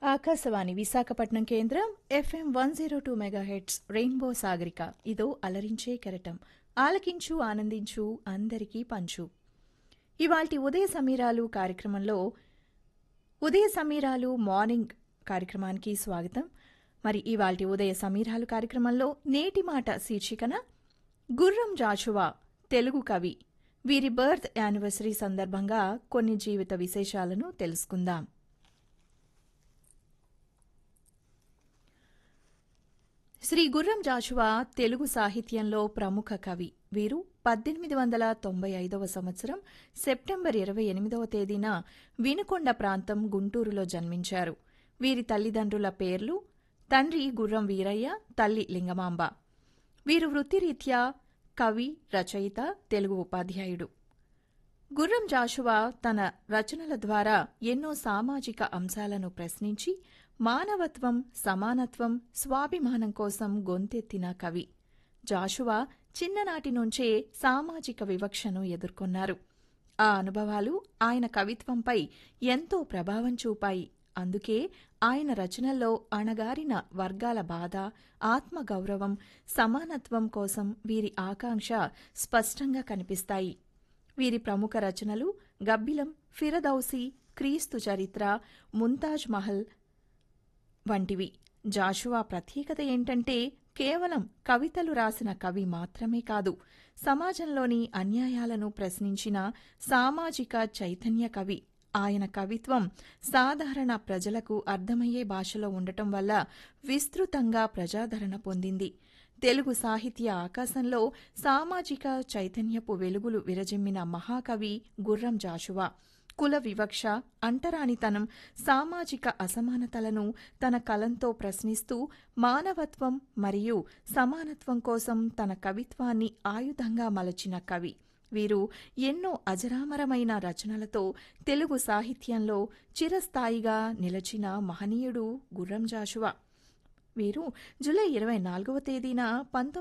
ఆకాశవాణి విశాఖపట్నం కేంద్రం FM one zero two megahertz rainbow Sagarika ఇదో అలరించే కెరటం ఆలకించు ఆనందించు అందరికీ పంచు ఇవాల్టి ఉదయ సమీరాలు కార్యక్రమంలో ఉదయ సమీరాలు మార్నింగ్ కార్యక్రమానికి స్వాగతం మరి ఇవాల్టి ఉదయ సమీరాలు కార్యక్రమంలో నేటి మాట శీర్షికన గుర్రం జాషువా తెలుగు కవి వీరి బర్త్ యానివర్సరీ సందర్భంగా కొన్ని జీవిత విశేషాలను తెలుసుకుందాం శ్రీ గుర్రం జాషువా తెలుగు సాహిత్యంలో ప్రముఖ కవి వీరు పద్దెనిమిది వందల తొంభై ఐదవ సంవత్సరం సెప్టెంబర్ ఇరవై ఎనిమిదవ తేదీన వినుకొండ ప్రాంతం గుంటూరులో జన్మించారు వీరి తల్లిదండ్రుల పేర్లు తండ్రి గుర్రం వీరయ్య తల్లి లింగమాంబ వీరు వృత్తిరీత్యా కవి రచయిత తెలుగు ఉపాధ్యాయుడు గుర్రం జాషువా తన రచనల ద్వారా ఎన్నో సామాజిక అంశాలను ప్రశ్నించి మానవత్వం సమానత్వం స్వాభిమానం కోసం గొంతెత్తిన కవి జాషువా చిన్ననాటి నుంచే సామాజిక వివక్షను ఎదుర్కొన్నారు ఆ అనుభవాలు ఆయన కవిత్వంపై ఎంతో ప్రభావం చూపాయి అందుకే ఆయన రచనల్లో అణగారిన వర్గాల బాధ ఆత్మగౌరవం సమానత్వం కోసం వీరి ఆకాంక్ష స్పష్టంగా కనిపిస్తాయి వీరి ప్రముఖ రచనలు గబ్బిలం ఫిరదౌసి క్రీస్తు చరిత్ర ముంతాజ్ మహల్ వంటివి జాషువా ప్రత్యేకత ఏంటంటే కేవలం కవితలు రాసిన కవి మాత్రమే కాదు సమాజంలోని అన్యాయాలను ప్రశ్నించిన సామాజిక చైతన్య కవి ఆయన కవిత్వం సాధారణ ప్రజలకు అర్థమయ్యే భాషలో ఉండటం వల్ల విస్తృతంగా ప్రజాదరణ పొందింది తెలుగు సాహిత్య ఆకాశంలో సామాజిక చైతన్యపు వెలుగులు విరజిమ్మిన మహాకవి గుర్రం జాషువా కుల వివక్ష అంటరానితనం సామాజిక అసమానతలను తన కలంతో ప్రశ్నిస్తూ మానవత్వం మరియు సమానత్వం కోసం తన కవిత్వాన్ని ఆయుధంగా మలచిన కవి వీరు ఎన్నో అజరామరమైన రచనలతో తెలుగు సాహిత్యంలో చిరస్థాయిగా నిలచిన మహనీయుడు గుర్రం జాషువా వీరు జూలై ఇరవై నాలుగవ తేదీన పంతొమ్మిది